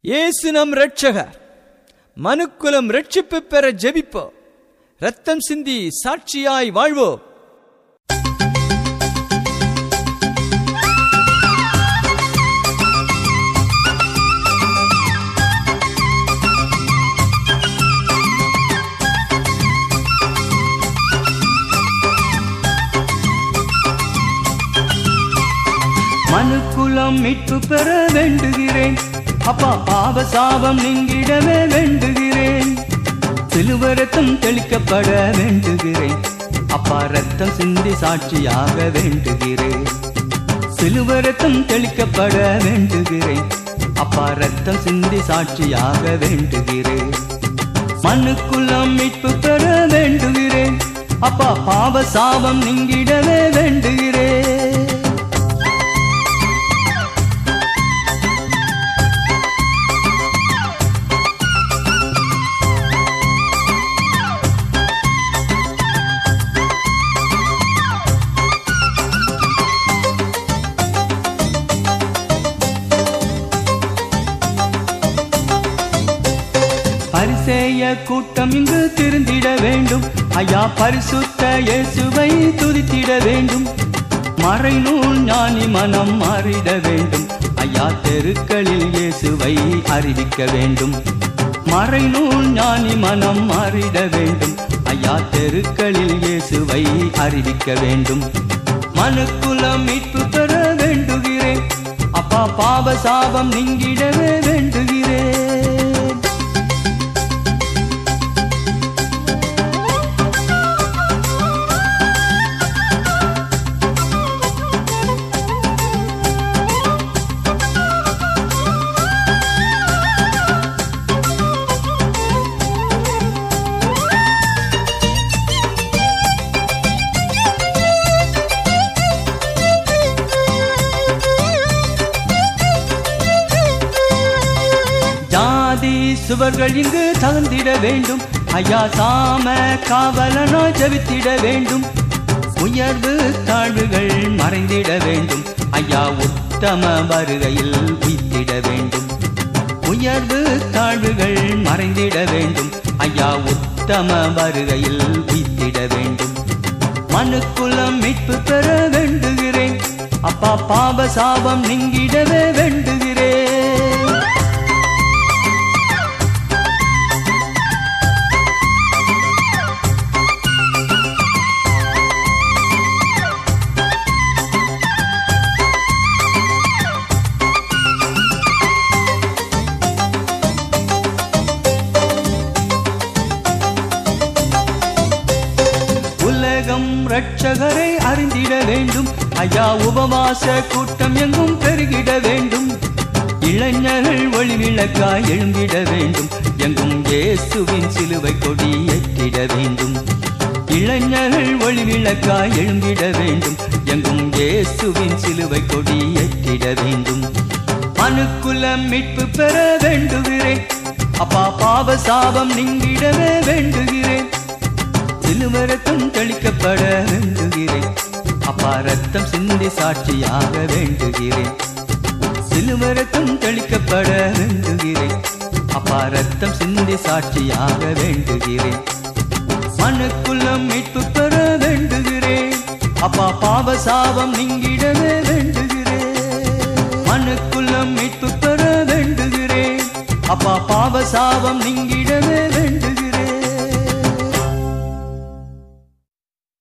இயேசு நம் இரட்சகர் மனுக்குலம் ரட்சிப்பு பெற ஜெபிப்போம் ரத்தம் சிந்தி சாட்சியாய் வாழ்வோம் மனுக்குலம் மீட்பு பெற வேண்டுகிறேன் அப்பா பாவ சாபம் நீங்கிடவே வேண்டுகிறேன் சிலுவரத்தம் தெளிக்கப்பட வேண்டுகிறேன் அப்பா ரத்தம் சிந்தி சாட்சியாக வேண்டுகிறேன் சிலுவரத்தம் தெளிக்கப்பட வேண்டுகிறேன் அப்பா ரத்தம் சிந்தி சாட்சியாக வேண்டுகிறேன் மனுக்குலம் மீட்பு பெற வேண்டுகிறேன் அப்பா பாவ சாபம் நீங்கிடவே வேண்டுகிறேன் பரிசேய கூட்டம் இங்கு திருந்திட வேண்டும் ஐயா பரிசுத்த இயேசுவை துதித்திட வேண்டும் மறைநூல் ஞானி மனம் மாறிட வேண்டும் ஐயா தெருக்களில் இயேசுவை அறிவிக்க வேண்டும் மறைநூல் ஞானி மனம் மாறிட வேண்டும் ஐயா தெருக்களில் இயேசுவை அறிவிக்க வேண்டும் மனுக்குலம் மீட்பு பெற வேண்டுகிறேன் அப்பா பாவ சாபம் நீங்கிடவே வேண்டுகிறேன் ஜாதி சுவர்கள் இங்கு தகுந்திட வேண்டும் ஐயா சாம காவலனோ ஜபித்திட வேண்டும் உயர்வு தாழ்வுகள் மறைந்திட வேண்டும் ஐயா உத்தம வருகையில் உய்த்திட வேண்டும் உயர்வு தாழ்வுகள் மறைந்திட வேண்டும் ஐயா உத்தம வருகையில் உய்த்திட வேண்டும் மனுக்குலம் மீட்பு பெற வேண்டுகிறேன் அப்பா பாவ சாபம் நீங்கிடவே வேண்டுகிறேன் உலகம் ரட்சகரை அறிந்திட வேண்டும் ஐயா உபவாச கூட்டம் எங்கும் பெருகிட வேண்டும் இளைஞர்கள் ஒளி விளக்காய் எழும்பிட வேண்டும் எங்கும் இயேசுவின் சிலுவை கொடி ஏற்றிட வேண்டும் இளைஞர்கள் ஒளி விளக்காய் எழும்பிட வேண்டும் எங்கும் இயேசுவின் சிலுவை கொடி ஏற்றிட வேண்டும் மனுக்குலம் மீட்பு பெற வேண்டுகிறேன் அப்பா பாவ சாபம் நீங்கிடவே வேண்டுகிறேன் சிலுவரத்தம் தெளிக்கப்பட வேண்டுகிறேன் அப்பா ரத்தம் சிந்தி சாட்சியாக வேண்டுகிறேன் சிலுவரத்தம் தெளிக்கப்பட வேண்டுகிறேன் அப்பா ரத்தம் சிந்தி சாட்சியாக வேண்டுகிறேன் மனுக்குள்ளம் மீட்பு பெற வேண்டுகிறேன் அப்பா பாவ சாபம் நீங்கிடவே வேண்டுகிறேன் மனுக்குள்ளம் மீட்பு பெற வேண்டுகிறேன் அப்பா பாவ சாபம் நீங்கிடவே வேண்டும்